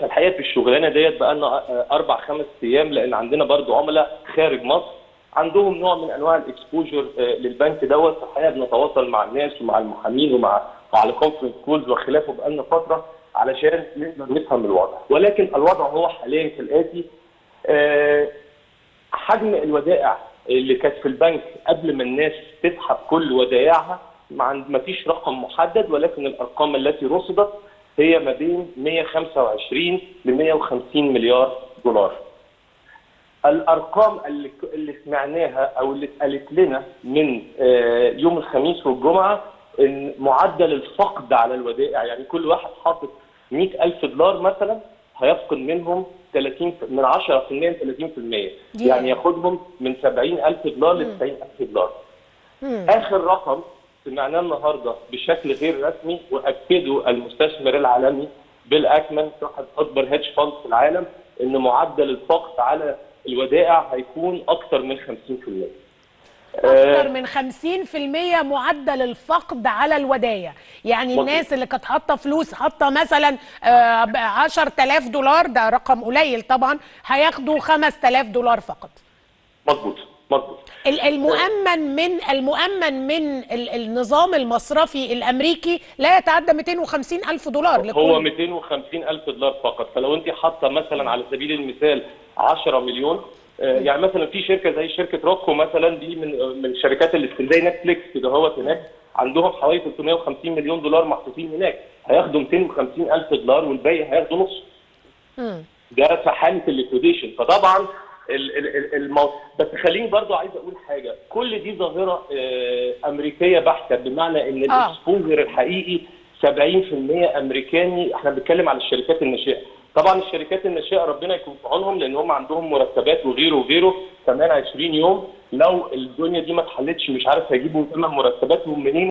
احنا الحقيقه في الشغلانه ديت بقى لنا اربع خمس ايام لان عندنا برضو عملاء خارج مصر عندهم نوع من انواع الاكسبوجر للبنك دوت الحقيقه بنتواصل مع الناس ومع المحامين ومع وعلى الكونفرنس كولز وخلافه بقى لنا فتره علشان نقدر نفهم الوضع ولكن الوضع هو حاليا كالاتي آه، حجم الودائع اللي كانت في البنك قبل ما الناس تسحب كل ودائعها ما فيش رقم محدد ولكن الارقام التي رصدت هي ما بين 125 ل 150 مليار دولار. الارقام اللي اللي سمعناها او اللي اتقالت لنا من آه، يوم الخميس والجمعه ان معدل الفقد على الودائع يعني كل واحد حاطط 100000 دولار مثلا هيفقد منهم 30 من 10% ل 30% يعني ياخدهم من 70000 دولار ل 90000 دولار. اخر رقم سمعناه النهارده بشكل غير رسمي واكده المستثمر العالمي بيل اكمان صاحب اكبر هيدج فاند في العالم ان معدل الفقد على الودائع هيكون اكثر من 50%. اكتر من 50% معدل الفقد على الودايع يعني مظبوط. الناس اللي كانت حاطه فلوس حاطه مثلا آه، ب 10000 دولار ده رقم قليل طبعا هياخدوا 5000 دولار فقط مظبوط مظبوط. ال- المؤمن من المؤمن من ال- النظام المصرفي الامريكي لا يتعدى 250 الف دولار لكل هو 250 الف دولار فقط فلو انت حاطه مثلا على سبيل المثال 10 مليون آه، يعني مثلا في شركه زي شركه روكو مثلا دي من من الشركات اللي في زي نتفليكس كده هو هناك عندهم حوالي 350 مليون دولار محطوطين هناك هياخدوا 250 الف دولار والباقي هياخدوا نص مم. ده في حاله الليكويديشن فطبعا ال- ال- ال- المو... بس خليني برضو عايز اقول حاجه كل دي ظاهره آه، امريكيه بحته بمعنى ان آه. الاكسبوجر الحقيقي 70% امريكاني احنا بنتكلم على الشركات الناشئه طبعا الشركات الناشئه ربنا يكون في عونهم لان هم عندهم مرتبات وغيره وغيره كمان 20 يوم لو الدنيا دي ما اتحلتش مش عارف هيجيبوا ثمن مرتباتهم منين